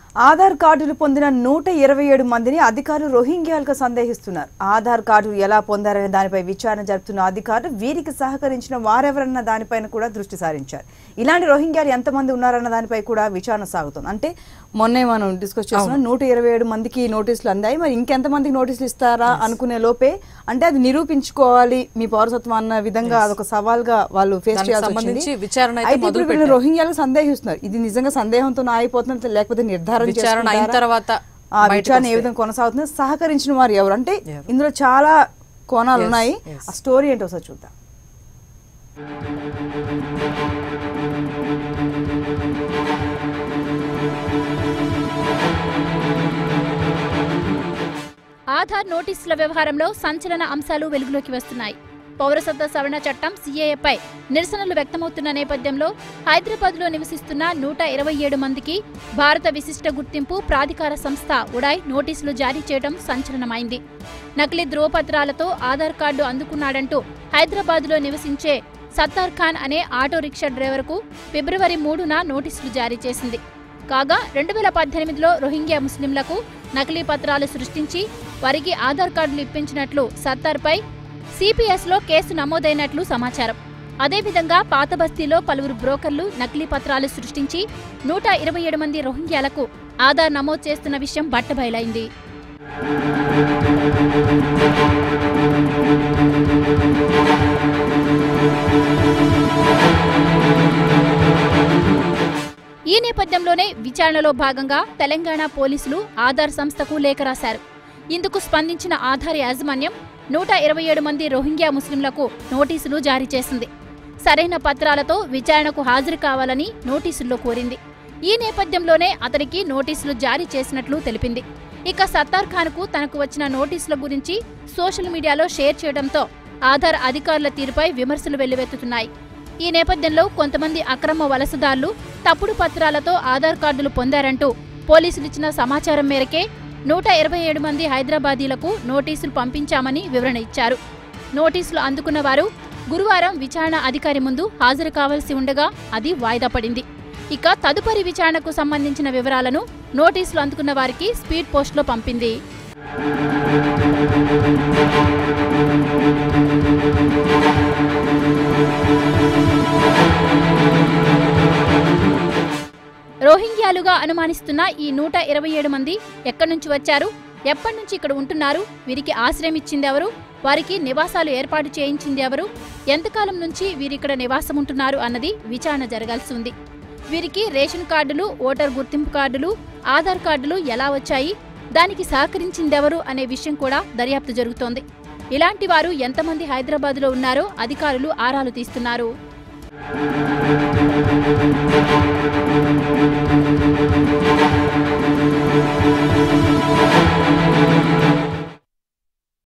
ఆధార్ కార్డులు పొందిన నూట ఇరవై ఏడు మందిని అధికారులు రోహింగ్యాలుగా సందేహిస్తున్నారు ఆధార్ కార్డులు ఎలా పొందారనే దానిపై విచారణ జరుపుతున్న అధికారులు వీరికి సహకరించిన వారెవరన్న దానిపైన కూడా దృష్టి సారించారు ఇలాంటి రోహింగ్యాలు ఎంతమంది ఉన్నారన్న దానిపై కూడా విచారణ సాగుతుంది అంటే మొన్నే మనం డిస్కస్ చేస్తున్నాం నూట ఇరవై ఏడు మందికి నోటీసులు అందాయి మరి ఇంకెంతమందికి నోటీసులు ఇస్తారా అనుకునే లోపే అంటే అది నిరూపించుకోవాలి మీ పౌరసత్వం అన్న విధంగా అదొక సవాల్గా వాళ్ళు ఫేస్ దానికి చేయాల్సి సంబంధించి వచ్చింది విచారణ అయితే అయితే ఇప్పుడు మొదలు వీళ్ళు రోహింగ్యాలకు సందేహిస్తున్నారు ఇది నిజంగా సందేహంతో ఆగిపోతున్నట్టు లేకపోతే నిర్ధారణ విచారణ అయిన చేసుకుంటారా? తర్వాత ఆ బయటకు విచారణ ఏ వస్తే. విధంగా కొనసాగుతుంది సహకరించిన వారు ఎవరు అంటే ఎవరు? ఇందులో చాలా కోణాలు Yes, ఉన్నాయి yes. ఆ స్టోరీ ఏంటో ఒకసారి చూద్దాం ఆధార్ నోటీసుల వ్యవహారంలో సంచలన అంశాలు వెలుగులోకి వస్తున్నాయి పౌరసత్వ సవరణ చట్టం సీఏఏపై నిరసనలు వ్యక్తమవుతున్న నేపథ్యంలో హైదరాబాద్లో నివసిస్తున్న నూట ఇరవై ఏడు మందికి భారత విశిష్ట గుర్తింపు ప్రాధికార సంస్థ ఉడాయ్ నోటీసులు జారీ చేయడం సంచలనమైంది నకిలీ ధ్రువపత్రాలతో ఆధార్ కార్డు అందుకున్నాడంటూ హైదరాబాద్లో నివసించే సత్తార్ ఖాన్ అనే ఆటో రిక్షా డ్రైవర్కు ఫిబ్రవరి మూడున నోటీసులు జారీ చేసింది కాగా రెండు వేల పద్దెనిమిదిలో రోహింగ్యా ముస్లింలకు నకిలీ పత్రాలు సృష్టించి వారికి ఆధార్ కార్డులు ఇప్పించినట్లు సత్తార్పై సిపిఎస్లో కేసు నమోదైనట్లు సమాచారం అదేవిధంగా పాత బస్తీలో పలువురు బ్రోకర్లు నకిలీ పత్రాలు సృష్టించి నూట ఇరవై ఏడు మంది రోహింగ్యాలకు ఆధార్ నమోదు చేస్తున్న విషయం బట్టబయలైంది ఈ నేపథ్యంలోనే విచారణలో భాగంగా తెలంగాణ పోలీసులు ఆధార్ సంస్థకు లేఖ రాశారు ఇందుకు స్పందించిన ఆధార్ యాజమాన్యం నూట ఇరవై ఏడు మంది రోహింగ్యా ముస్లింలకు నోటీసులు జారీ చేసింది సరైన పత్రాలతో విచారణకు హాజరు కావాలని నోటీసుల్లో కోరింది ఈ నేపథ్యంలోనే అతనికి నోటీసులు జారీ చేసినట్లు తెలిపింది ఇక సత్తార్ ఖాన్కు తనకు వచ్చిన నోటీసుల గురించి సోషల్ మీడియాలో షేర్ చేయడంతో ఆధార్ అధికారుల తీరుపై విమర్శలు వెల్లువెత్తుతున్నాయి ఈ నేపథ్యంలో కొంతమంది అక్రమ వలసదారులు తప్పుడు పత్రాలతో ఆధార్ కార్డులు పొందారంటూ పోలీసులు ఇచ్చిన సమాచారం మేరకే నూట ఇరవై ఏడు మంది హైదరాబాదీలకు నోటీసులు పంపించామని వివరణ ఇచ్చారు నోటీసులు అందుకున్న వారు గురువారం విచారణ అధికారి ముందు హాజరు కావాల్సి ఉండగా అది వాయిదా పడింది ఇక తదుపరి విచారణకు సంబంధించిన వివరాలను నోటీసులు అందుకున్న వారికి స్పీడ్ పోస్ట్లో పంపింది రోహింగ్యాలుగా అనుమానిస్తున్న ఈ నూట ఇరవై ఏడు మంది ఎక్కడి నుంచి వచ్చారు ఎప్పటి నుంచి ఇక్కడ ఉంటున్నారు వీరికి ఆశ్రయం ఇచ్చింది ఎవరు వారికి నివాసాలు ఏర్పాటు చేయించింది ఎవరు ఎంతకాలం నుంచి వీరిక్కడ నివాసం ఉంటున్నారు అన్నది విచారణ జరగాల్సి ఉంది వీరికి రేషన్ కార్డులు ఓటర్ గుర్తింపు కార్డులు ఆధార్ కార్డులు ఎలా వచ్చాయి దానికి సహకరించిందెవరు అనే విషయం కూడా దర్యాప్తు జరుగుతోంది ఇలాంటి వారు ఎంతమంది హైదరాబాద్లో ఉన్నారో అధికారులు ఆరాలు తీస్తున్నారు